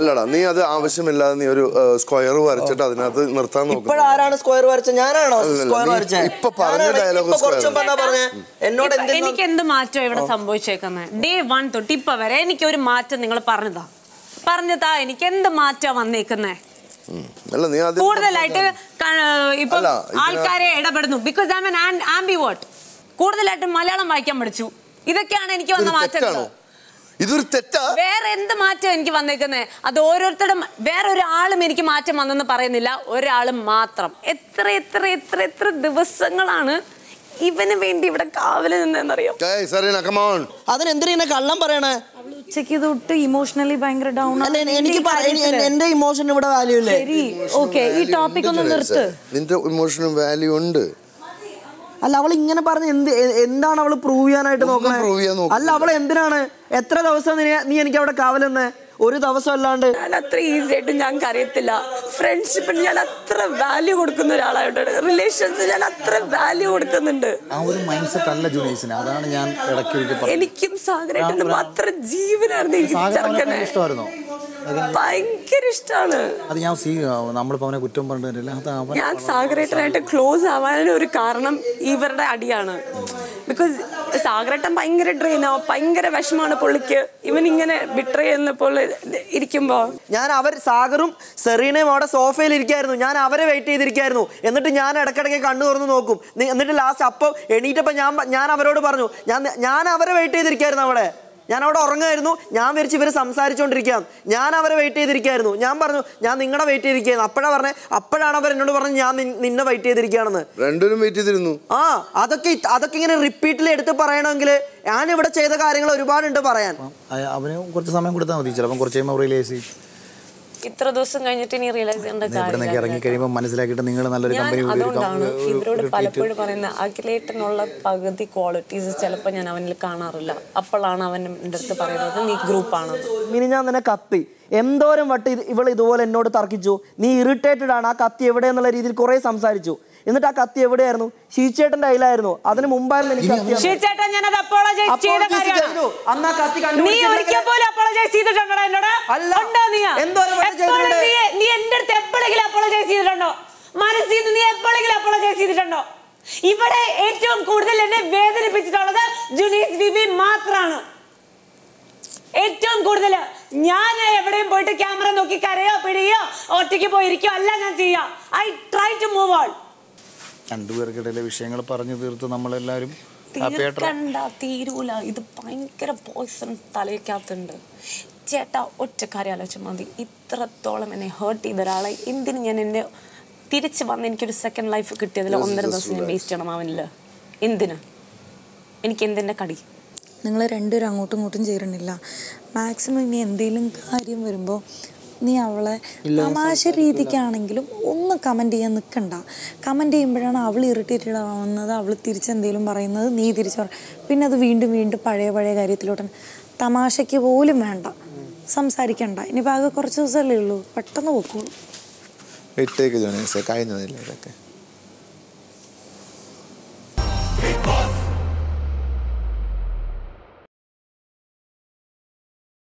അല്ലടാ നീ അത് ആവശ്യമില്ലാതെ നീ ഒരു സ്ക്വയർ വരച്ചിട്ട് അതിനകത്ത് നിർത്താൻ നോക്കും ഇപ്പോഴാരാണ് സ്ക്വയർ വരച്ച ഞാനാണോ അല്ലല്ല, സ്ക്വയർ നീ വരച്ചത് ഇപ്പൊ പറഞ്ഞ ഞാനാണ് dialogue ഇപ്പൊ കുറച്ച് square. മുമ്പ് എന്താ പറഞ്ഞേ എന്നോട് ഇപ്പൊ എന്തെങ്കിലും എനിക്ക് എന്ത് മാറ്റം ഇവിടെ സംഭവിച്ചേക്കുന്നത് ഡേ വൺ തൊട്ട് ഇപ്പൊ വരെ എനിക്ക് ഒരു മാറ്റം നിങ്ങൾ പറഞ്ഞതാ പറഞ്ഞതാ എനിക്ക് എന്ത് മാറ്റാ വന്നേക്കുന്നേ അല്ല നീ ആദ്യം കൂടുതലായിട്ട് ക- ഇപ്പൊ അല്ല, ഇതിന- ആൾക്കാരെ ഇടപെടുന്നു because I an ambivert കൂടുതലായിട്ട് മലയാളം വായിക്കാൻ പഠിച്ചു ഇതൊക്കെയാണ് എനിക്ക് വന്ന ഇതൊരു മാറ്റങ്ങൾ തെറ്റാണോ ഇതൊരു തെറ്റാ വേറെ എന്ത് മാറ്റം എനിക്ക് വന്നേക്കുന്നത് അത് ഓരോരുത്തരുടെ മ- വേറെ ഒരാളും എനിക്ക് മാറ്റം വന്നെന്ന് പറയുന്നില്ല ഒരാളും മാത്രം എത്ര എത്ര എത്ര എത്ര ദിവസങ്ങളാണ് ഇവന് വേണ്ടി ഇവിടെ കാവല് നിന്നെന്നറിയാം Okay, Sarina, come on. അതിനെന്തിനാ ഇങ്ങനെ കള്ളം പറയണേ ഉച്ചയ്ക്ക് തൊട്ട് ഇമോഷണലി ഭയങ്കര ഡൗൺ അല്ല എ- എനിക്ക് പറ- എനി- എൻ- എന്റെ ഇമോഷൻ ഇവിടെ വാല്യൂ ഇല്ലേ ശരി ഓക്കെ ഈ ടോപ്പിക് ഒന്ന് നിർത്ത് നിന്റെ ഇമോഷനും വാല്യൂ ഉണ്ട് അല്ല അവൾ ഇങ്ങനെ പറഞ്ഞ് എന്ത് എ- എന്താണ് അവൾ പ്രൂവ് ചെയ്യാനായിട്ട് ഒന്നും നോക്കണേ prove ചെയ്യാൻ നോക്കുന്നില്ല. അല്ല അവൾ എന്തിനാണ് എത്ര ദിവസം നീ നീ എനിക്ക് അവിടെ കാവലെന്ന് ഒരു ദിവസം അല്ലാണ്ട് ഞാൻ അത്ര ഈസി ആയിട്ട് ഞങ്ങൾക്ക് അറിയത്തില്ല ഫ്രണ്ട്ഷിപ്പിന് ഞാൻ അത്ര വാല്യൂ കൊടുക്കുന്ന ഒരാളായിട്ടാണ് റിലേഷൻസ് ഞാൻ അത്ര വാല്യൂ കൊടുക്കുന്നുണ്ട് ആ ഒരു മൈൻഡ് സെറ്റ് അല്ല ജുനൈസിന് അതാണ് ഞാൻ ഇടയ്ക്കൊരിക്കൽ പറഞ്ഞത് എനിക്കും സാഗരേട്ടനും അത്ര ജീവനായിരുന്നു ഈ സാഗർ അവനെ ചെറുക്കനെ ഭയങ്കര ഇഷ്ടമായിരുന്നോ ഭയങ്കര ഇഷ്ടമാണ് അത് ഞാൻ സീ നമ്മളിപ്പോൾ അവനെ കുറ്റം പറഞ്ഞിട്ട് കാര്യമില്ല അത് അവൻ ഞാൻ സാഗരേട്ടനായിട്ട് ക്ലോസ് ആവാനുള്ള ഒരു കാരണം ഇവരുടെ അടിയാണ് ബിക്കോസ് സാഗരേട്ടൻ ഭയങ്കര ഡ്രെയിനോ ഭയങ്കര വിഷമാണ് പുള്ളിക്ക് ഇവൻ ഇങ്ങനെ ബിട്രേ ചെയ്യുന്നപ്പോൾ ഇരിക്കുമ്പോ ഞാൻ അവർ സാഗറും സെറീനയും അവിടെ സോഫയിൽ ഇരിക്കായിരുന്നു ഞാൻ അവരെ വെയിറ്റ് ചെയ്തിരിക്കായിരുന്നു എന്നിട്ട് ഞാൻ ഇടയ്ക്കിടയ്ക്ക് കണ്ണു തുറന്ന് നോക്കും നി- എന്നിട്ട് ലാസ്റ്റ് അപ്പോൾ എണീറ്റപ്പോൾ ഞാൻ പ- ഞാൻ അവരോട് പറഞ്ഞു ഞാൻ ഞാൻ അവരെ വെയിറ്റ് ചെയ്തിരിക്കായിരുന്നു അവിടെ ഞാൻ അവിടെ ഉറങ്ങായിരുന്നു ഞാൻ വിരിച്ച് ഇവർ സംസാരിച്ചുകൊണ്ടിരിക്കുകയാണ് ഞാൻ അവരെ വെയിറ്റ് ചെയ്തിരിക്കായിരുന്നു ഞാൻ പറഞ്ഞു ഞാൻ നിങ്ങളെ വെയിറ്റ് ചെയ്തിരിക്കുകയായിരുന്നു അപ്പോഴാണ് പറഞ്ഞത് അപ്പോഴാണ് അവർ എന്നോട് പറഞ്ഞു ഞാൻ നിൻ- നിന്നെ വെയിറ്റ് ചെയ്തിരിക്കുകയാണെന്ന് രണ്ടുപേരും വെയിറ്റ് ചെയ്തിരുന്നു ആ അതൊക്കെ ഇത്- അതൊക്കെ ഇങ്ങനെ റിപ്പീറ്റിൽ എടുത്ത് പറയണമെങ്കിൽ ഞാൻ ഇവിടെ ചെയ്ത കാര്യങ്ങൾ ഒരുപാടുണ്ട് പറയാൻ അയ- അവന് കുറച്ച് സമയം കൊടുത്താൽ മതി ചിലപ്പം കുറച്ച് കഴിയുമ്പോൾ റിയലൈസ് ചെയ്യും ഇത്ര ദിവസം കഴിഞ്ഞിട്ട് ഇനി റിയലൈസ് ചെയ്യേണ്ട ഇവിടെ നിന്നൊക്കെ കാര്യം ഇറങ്ങി കഴിയുമ്പോൾ മനസ്സിലാക്കിയിട്ട് നിങ്ങൾ നല്ലൊരു ഞാൻ കമ്പനി അതുകൊണ്ടാണ് ഇവരോട് പലപ്പോഴും പറയുന്ന അഖിലേട്ടനുള്ള പകുതി ക്വാളിറ്റീസ് ചിലപ്പോൾ ഞാൻ അവനിൽ കാണാറില്ല അപ്പോഴാണ് അവൻ എൻ്റെ അടുത്ത് പറയുന്നത് നീ ഗ്രൂപ്പാണെന്ന് മിനി ഞാൻ നിന്നെ കത്തി എന്തോരം വട്ട് ഇത് ഇവൾ ഇതുപോലെ എന്നോട് തർക്കിച്ചു നീ ഇറിറ്റേറ്റഡ് ആണ് ആ കത്തി എവിടെ എന്നുള്ള രീതിയിൽ കുറെ സംസാരിച്ചു എന്നിട്ട് ആ കത്തി എവിടെയായിരുന്നു ഷീച്ചേട്ടന്റെ കയ്യിലായിരുന്നു അതിന് മുമ്പായിരുന്നു എനിക്ക് കത്തി തന്നത്. ചേട്ടാ ഞാനത് അപ്പോളജൈസ് ചെയ്ത Apologize കാര്യമാണ് ചെയ്തു. അന്ന് ആ കത്തി നീ കണ്ടുപിടിച്ചിരുന്നെങ്കിൽ- ഒരിക്കൽ പോലും അപ്പോളജൈസ് ചെയ്തിട്ടുണ്ടോ എന്നോട് അല്ല. ഉണ്ടോ നീ എന്തോരം വട്ടം എപ്പോഴും ചെയ്തിട്ടുണ്ട്? നീ നീ എന്റെ അടുത്ത് എപ്പോഴെങ്കിലും അപ്പോളജൈസ് ചെയ്തിട്ടുണ്ടോ മനസ്സിൽ നിന്ന് നീ എപ്പോഴെങ്കിലും അപ്പോളജൈസ് ചെയ്തിട്ടുണ്ടോ ഇവിടെ ഏറ്റവും കൂടുതൽ എന്നെ വേദനിപ്പിച്ചിട്ടുള്ളത് ജുനീസ് ബിബി മാത്രമാണ് ഏറ്റവും കൂടുതൽ ഞാൻ എവിടെയും പോയിട്ട് ക്യാമറ നോക്കി കരയോ പിടിയോ ഒറ്റയ്ക്ക് പോയിരിക്കോ അല്ല ഞാൻ ചെയ്യാം I try to move on രണ്ടുപേർക്കിടയിലെ വിഷയങ്ങൾ പറഞ്ഞു തീർത്ത് നമ്മളെല്ലാവരും ഹാപ്പി ആയിട്ട് തീർക്കണ്ട തീരൂല ഇത് ഭയങ്കര പോയ്സൺ തലയ്ക്കകത്തുണ്ട് ചേട്ടാ ഒറ്റ കാര്യം ആലോചിച്ച മതി ഇത്രത്തോളം എന്നെ ഹേർട്ട് ചെയ്ത ഒരാളെ എന്തിന് ഞാൻ എന്നെ തിരിച്ച് വന്ന് എനിക്കൊരു സെക്കൻഡ് ലൈഫ് കിട്ടിയതിൽ ഒന്നര ദിവസം ഞാൻ വേസ്റ്റ് ചെയ്യണം അവനിൽ എന്തിന് എനിക്ക് എന്തിൻ്റെ കടി നിങ്ങൾ രണ്ടുപേരും അങ്ങോട്ടും ഇങ്ങോട്ടും ചേരണില്ല മാക്സിമം ഇനി എന്തെങ്കിലും കാര്യം വരുമ്പോൾ നീ അവളെ തമാശ രീതിക്കാണെങ്കിലും ഒന്ന് കമൻറ്റ് ചെയ്യാൻ നിൽക്കണ്ട കമൻറ്റ് ചെയ്യുമ്പോഴാണ് അവൾ ഇറിറ്റേറ്റഡ് ആവുന്നത് അവൾ തിരിച്ചെന്തെങ്കിലും പറയുന്നത് നീ തിരിച്ച് പറ പിന്നെ അത് വീണ്ടും വീണ്ടും പഴയ പഴയ കാര്യത്തിലോട്ട് തമാശയ്ക്ക് പോലും വേണ്ട സംസാരിക്കണ്ട ഇനിയിപ്പോൾ ആകെ കുറച്ച് ദിവസമല്ലേ ഉള്ളൂ പെട്ടെന്ന് പോക്കോളൂ ഇട്ടേക്ക് ജോനേസെ കഴിഞ്ഞതല്ലേ ഇതൊക്കെ